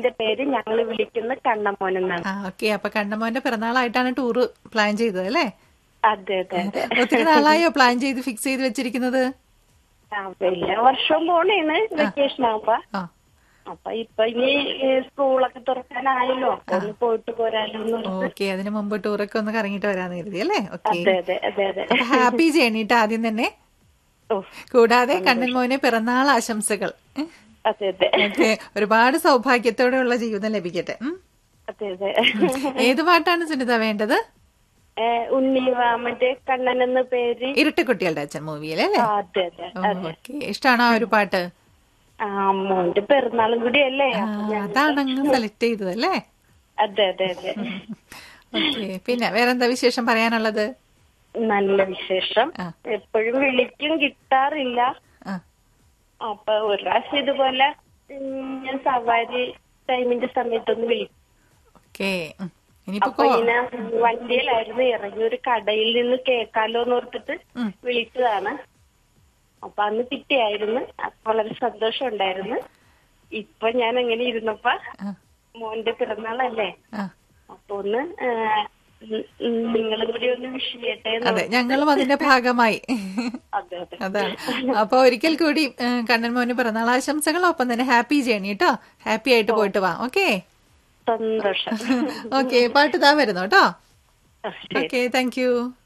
മോന്റെ പേര് ഞങ്ങൾ വിളിക്കുന്ന കണ്ണമോൻ എന്നാണ് ആ ഓക്കെ അപ്പൊ കണ്ണമോന്റെ പിറന്നാളായിട്ടാണ് ടൂറ് പ്ലാൻ ചെയ്തത് അല്ലേ അതെ അതെ അതെ ഒത്തിരി നാളായോ പ്ലാൻ ചെയ്ത് ഫിക്സ് ചെയ്ത് വെച്ചിരിക്കുന്നത് ആ, എല്ലാ വർഷവും പോണേണ് വെക്കേഷൻ ആവുമ്പോ ആ അപ്പൊ ഇപ്പൊ ഇനി ഏ, സ്കൂളൊക്കെ തുറക്കാനായല്ലോ അപ്പൊ ഒന്ന് പോയിട്ട് പോരാലോ എന്ന് ഓർത്ത്. ഓക്കെ അതിന് മുമ്പ് ടൂറൊക്കെ ഒന്ന് കറങ്ങിയിട്ട് വരാന്ന് കരുതി അല്ലേ ഓക്കെ അതെ അതെ അതെ അതെ അപ്പൊ ഹാപ്പി ചെയ്യണിട്ട് ആദ്യം തന്നെ ഓ കൂടാതെ കണ്ണൻ മോനെ പിറന്നാൾ ആശംസകൾ ഉം. അതെ അതെ ഓക്കെ ഒരുപാട് സൗഭാഗ്യത്തോടെയുള്ള ജീവിതം ലഭിക്കട്ടെ ഉം. അതെ അതെ ഏത് പാട്ടാണ് സുനിത വേണ്ടത് ഏ, ഉണ്ണിവ മറ്റേ കണ്ണൻ എന്ന പേര് ഇരട്ടക്കുട്ടികളുടെ അച്ഛൻ മൂവിയിലെ അല്ലേ ആ, അതെ അതെ അതെ ഓക്കെ ഇഷ്ടമാണോ ആ ഒരു പാട്ട് ആ മോന്റെ പിറന്നാളും കൂടി അല്ലേ ആ, അതാണ് അങ്ങ് സെലക്ട് ചെയ്തത് അല്ലേ അതെ അതെ അതെ ഓക്കെ പിന്നെ വേറെന്താ വിശേഷം പറയാനുള്ളത് നല്ല വിശേഷം ആ. എപ്പോഴും വിളിക്കും കിട്ടാറില്ല ആ അപ്പൊ ഒരു പ്രാവശ്യം ഇതുപോലെ ഉം, ഞാൻ സവാരി ടൈമിന്റെ സമയത്തൊന്ന് വിളിക്കും ഓക്കെ ഇനിയിപ്പോ അപ്പൊ ഇങ്ങനെ വണ്ടിയിലായിരുന്നു ഇറങ്ങി ഒരു കടയിൽ നിന്ന് കേക്കാലോ എന്ന് ഓർത്തിട്ട് ഉം. വിളിച്ചതാണ് അപ്പൊ അന്ന് കിട്ടിയായിരുന്നു അപ്പൊ വളരെ സന്തോഷം ഉണ്ടായിരുന്നു ഇപ്പൊ ഞാൻ അങ്ങനെ ഇരുന്നപ്പോ ആ, മോന്റെ പിറന്നാളല്ലേ ആ. അപ്പൊ ഒന്ന് നിങ്ങളും കൂടി ഒന്ന് വിഷ് ചെയ്യട്ടെ എന്ന് അതെ ഞങ്ങളും അതിന്റെ ഭാഗമായി അതെ അതെ അതാണ് അപ്പൊ ഒരിക്കൽ കൂടി ഏഹ്, കണ്ണൻ മോന് പിറന്നാൾ ആശംസകൾ ഒപ്പം തന്നെ ഹാപ്പി ജേണി കേട്ടോ ഹാപ്പി ആയിട്ട് പോയിട്ട് വാ ഓക്കെ സന്തോഷം ഓക്കെ പാട്ട് താ വരുന്നു കേട്ടോ ആ, ശരി ഓക്കെ താങ്ക് യു